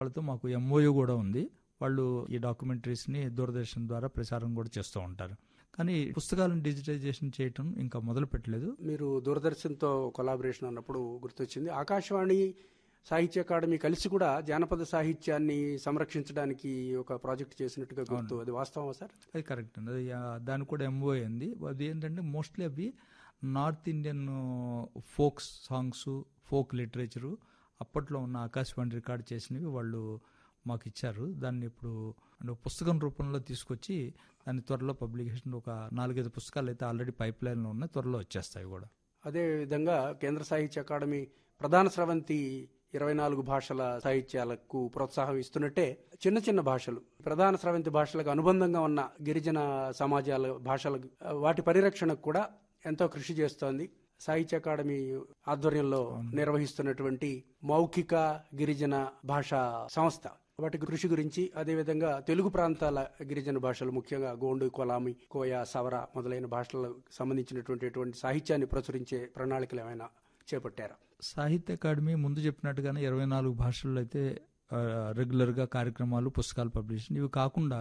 వాళ్ళతో మాకు ఎంఓయూ కూడా ఉంది వాళ్ళు ఈ డాక్యుమెంటరీస్ని దూరదర్శన్ ద్వారా ప్రసారం కూడా చేస్తూ ఉంటారు కానీ పుస్తకాలను డిజిటైజేషన్ చేయటం ఇంకా మొదలు పెట్టలేదు మీరు దూరదర్శన్తో కొలాబరేషన్ అన్నప్పుడు గుర్తొచ్చింది ఆకాశవాణి సాహిత్య అకాడమీ కలిసి కూడా జానపద సాహిత్యాన్ని సంరక్షించడానికి ఒక ప్రాజెక్ట్ చేసినట్టుగా గుర్తు అది వాస్తవం సార్ అది కరెక్ట్ అండి అది ఆ, దానికి కూడా ఎంఓఏ ఉంది అది ఏంటంటే మోస్ట్లీ అవి north Indian folk songs folk literature అప్పట్లో ఉన్న ఆకాశవాణి రికార్డ్ చేసినవి వాళ్ళు మాకు ఇచ్చారు దాన్ని ఇప్పుడు అంటే పుస్తకం రూపంలో తీసుకొచ్చి దాన్ని త్వరలో పబ్లికేషన్ ఒక నాలుగైదు పుస్తకాలు అయితే ఆల్రెడీ పైప్ లైన్లో ఉన్నాయి త్వరలో వచ్చేస్తాయి కూడా అదే విధంగా కేంద్ర సాహిత్య అకాడమీ ప్రధాన స్రవంతి ఇరవై నాలుగు భాషల సాహిత్యాలకు ప్రోత్సాహం ఇస్తున్నట్టే చిన్న చిన్న భాషలు ప్రధాన స్రవంతి భాషలకు అనుబంధంగా ఉన్న గిరిజన సమాజాల భాషల వాటి పరిరక్షణకు కూడా ఎంతో కృషి చేస్తోంది సాహిత్య అకాడమీ ఆధ్వర్యంలో నిర్వహిస్తున్నటువంటి మౌఖిక గిరిజన భాషా సంస్థ వాటి కృషి గురించి అదేవిధంగా తెలుగు ప్రాంతాల గిరిజన భాషలు ముఖ్యంగా గోండు కొలామి కోయ సవర మొదలైన భాషలకు సంబంధించినటువంటి ఎటువంటి సాహిత్యాన్ని ప్రచురించే ప్రణాళికలు ఏమైనా చేపట్టారా సాహిత్య అకాడమీ ముందు చెప్పినట్టుగానే ఇరవై నాలుగు భాషల్లో అయితే ఆ, రెగ్యులర్గా కార్యక్రమాలు పుస్తకాలు పబ్లిషన్ ఇవి కాకుండా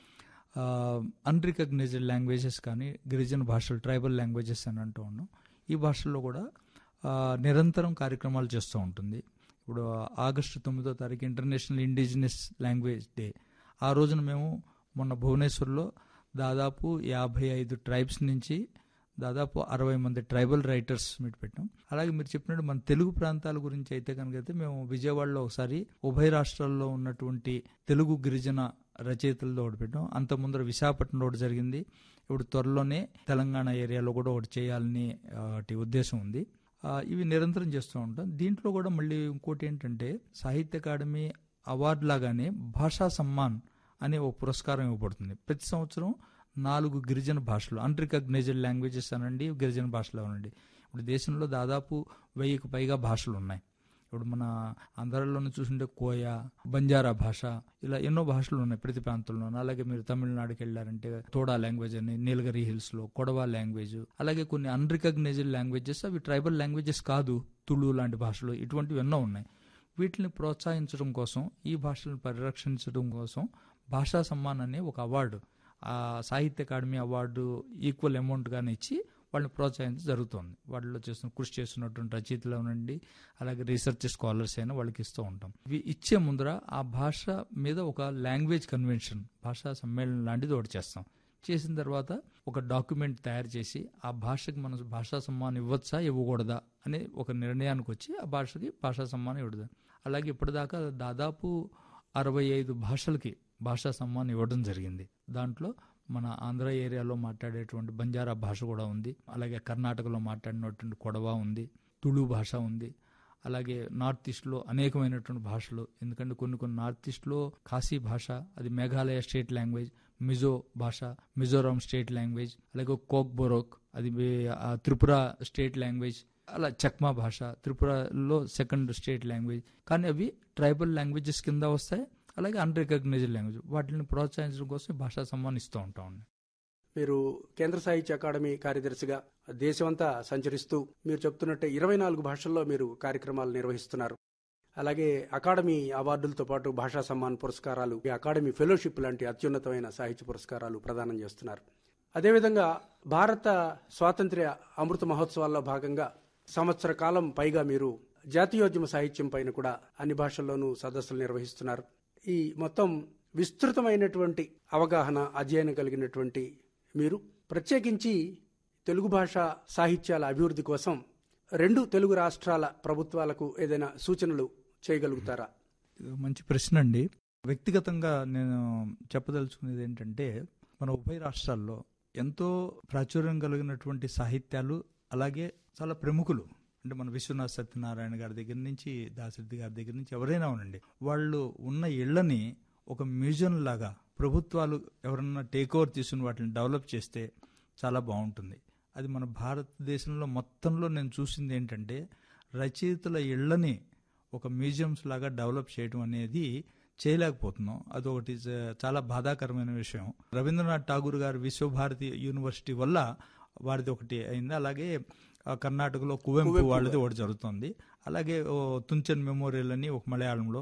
అన్రికగ్నైజ్డ్ లాంగ్వేజెస్ కానీ గిరిజన భాషలు ట్రైబల్ లాంగ్వేజెస్ అని అంటూ ఉన్నాం ఈ భాషల్లో కూడా ఆ, నిరంతరం కార్యక్రమాలు చేస్తూ ఉంటుంది ఇప్పుడు ఆగస్టు తొమ్మిదో తారీఖు ఇంటర్నేషనల్ ఇండిజినస్ లాంగ్వేజ్ డే ఆ రోజున మేము మొన్న భువనేశ్వర్లో దాదాపు యాభై ఐదు ట్రైబ్స్ నుంచి దాదాపు అరవై మంది ట్రైబల్ రైటర్స్ మీట్ పెట్టాం అలాగే మీరు చెప్పినట్టు మన తెలుగు ప్రాంతాల గురించి అయితే కనుక అయితే మేము విజయవాడలో ఒకసారి ఉభయ రాష్ట్రాల్లో ఉన్నటువంటి తెలుగు గిరిజన రచయితలతో ఒకటి పెట్టాం అంత ముందర విశాఖపట్నంలో ఒకటి జరిగింది ఇప్పుడు త్వరలోనే తెలంగాణ ఏరియాలో కూడా ఒకటి చేయాలని ఆ, వాటి ఉద్దేశం ఉంది ఆ, ఇవి నిరంతరం చేస్తూ ఉంటాం దీంట్లో కూడా మళ్ళీ ఇంకోటి ఏంటంటే సాహిత్య అకాడమీ అవార్డు లాగానే భాషా సమ్మాన్ అనే ఒక పురస్కారం ఇవ్వబడుతుంది ప్రతి సంవత్సరం నాలుగు గిరిజన భాషలు అన్రికగ్నైజ్డ్ లాంగ్వేజెస్ అనండి గిరిజన భాషలు అనండి ఇప్పుడు దేశంలో దాదాపు వెయ్యికి పైగా భాషలు ఉన్నాయి ఇప్పుడు మన ఆంధ్రాలోనే చూసుంటే కోయ బంజారా భాష ఇలా ఎన్నో భాషలు ఉన్నాయి ప్రతి ప్రాంతంలో అలాగే మీరు తమిళనాడుకి వెళ్ళారంటే తోడా లాంగ్వేజ్ అని నీలగిరి హిల్స్ లో కొడవా లాంగ్వేజ్ అలాగే కొన్ని అన్రికగ్నైజ్డ్ లాంగ్వేజెస్ అవి ట్రైబల్ లాంగ్వేజెస్ కాదు తుళు లాంటి భాషలు ఇటువంటివి ఎన్నో ఉన్నాయి వీటిని ప్రోత్సహించడం కోసం ఈ భాషలను పరిరక్షించడం కోసం భాషా సమ్మాన్ అనే ఒక అవార్డు ఆ సాహిత్య అకాడమీ అవార్డు ఈక్వల్ అమౌంట్ గానే ఇచ్చి వాళ్ళని ప్రోత్సహించడం జరుగుతుంది వాటిలో చేస్తున్న కృషి చేస్తున్నటువంటి రచయితలు నుండి అలాగే రీసెర్చ్ స్కాలర్స్ అయినా వాళ్ళకి ఇస్తూ ఉంటాం ఇవి ఇచ్చే ముందర ఆ భాష మీద ఒక లాంగ్వేజ్ కన్వెన్షన్ భాషా సమ్మేళనం లాంటిది ఒకటి చేస్తాం చేసిన తర్వాత ఒక డాక్యుమెంట్ తయారు చేసి ఆ భాషకి మనం భాషా సమ్మానం ఇవ్వచ్చా ఇవ్వకూడదా అనే ఒక నిర్ణయానికి వచ్చి ఆ భాషకి భాషా సమ్మానం ఇవ్వదు అలాగే ఇప్పటిదాకా దాదాపు అరవై ఐదు భాషలకి భాషా సమ్మానం ఇవ్వడం జరిగింది దాంట్లో మన ఆంధ్ర ఏరియాలో మాట్లాడేటువంటి బంజారా భాష కూడా ఉంది అలాగే కర్ణాటకలో మాట్లాడినటువంటి కొడవ ఉంది తుళు భాష ఉంది అలాగే నార్త్ ఈస్ట్లో అనేకమైనటువంటి భాషలు ఎందుకంటే కొన్ని కొన్ని నార్త్ ఈస్ట్లో ఖాసీ భాష అది మేఘాలయ స్టేట్ లాంగ్వేజ్ మిజో భాష మిజోరాం స్టేట్ లాంగ్వేజ్ అలాగే కోక్ బొరోక్ అది బే- ఆ త్రిపుర స్టేట్ లాంగ్వేజ్ అలా చక్మా భాష త్రిపురలో సెకండ్ స్టేట్ లాంగ్వేజ్ కానీ అవి ట్రైబల్ లాంగ్వేజెస్ కింద వస్తాయి అలాగే అన్రికగ్నైజ్డ్ లాంగ్వేజ్ వాటిని ప్రోత్సహించడం కోసం ఈ భాషా సమ్మాన్ ఇస్తూ ఉంటాం మీరు కేంద్ర సాహిత్య అకాడమీ కార్యదర్శిగా దేశమంతా సంచరిస్తూ మీరు చెప్తున్నట్టే ఇరవై నాలుగు భాషల్లో మీరు కార్యక్రమాలు నిర్వహిస్తున్నారు అలాగే అకాడమీ అవార్డులతో పాటు భాషా సమ్మాన్ పురస్కారాలు ఈ అకాడమీ ఫెలోషిప్ లాంటి అత్యున్నతమైన సాహిత్య పురస్కారాలు ప్రదానం చేస్తున్నారు అదేవిధంగా భారత స్వాతంత్ర్య అమృత మహోత్సవాల్లో భాగంగా సంవత్సర కాలం పైగా మీరు జాతీయోద్యమ సాహిత్యం పైన కూడా అన్ని భాషల్లోనూ సదస్సులు నిర్వహిస్తున్నారు ఈ మొత్తం విస్తృతమైనటువంటి అవగాహన అధ్యయనం కలిగినటువంటి మీరు ప్రత్యేకించి తెలుగు భాష సాహిత్యాల అభివృద్ధి కోసం రెండు తెలుగు రాష్ట్రాల ప్రభుత్వాలకు ఏదైనా సూచనలు చేయగలుగుతారా ఇది మంచి ప్రశ్న అండి వ్యక్తిగతంగా నేను చెప్పదలుచుకునేది ఏంటంటే మన ఉభయ రాష్ట్రాల్లో ఎంతో ప్రాచుర్యం కలిగినటువంటి సాహిత్యాలు అలాగే చాలా ప్రముఖులు అంటే మన విశ్వనాథ్ సత్యనారాయణ గారి దగ్గర నుంచి దాశరథి గారి దగ్గర నుంచి ఎవరైనా ఉనండి వాళ్ళు ఉన్న ఇళ్లని ఒక మ్యూజియం లాగా ప్రభుత్వాలు ఎవరన్నా టేక్ ఓవర్ తీసుకుని వాటిని డెవలప్ చేస్తే చాలా బాగుంటుంది అది మన భారతదేశంలో మొత్తంలో నేను చూసింది ఏంటంటే రచయితల ఇళ్లని ఒక మ్యూజియంస్ లాగా డెవలప్ చేయడం అనేది చేయలేకపోతున్నాం అదొకటి చ- చాలా బాధాకరమైన విషయం రవీంద్రనాథ్ ఠాగూర్ గారు విశ్వభారతి యూనివర్సిటీ వల్ల వారిది ఒకటి అయింది అలాగే ఆ, కర్ణాటకలో కువెంపు వాళ్ళది ఒకటి జరుగుతుంది అలాగే ఓ తుంచన్ మెమోరియల్ అని ఒక మలయాళంలో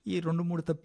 ఈ రెండు మూడు తప్పి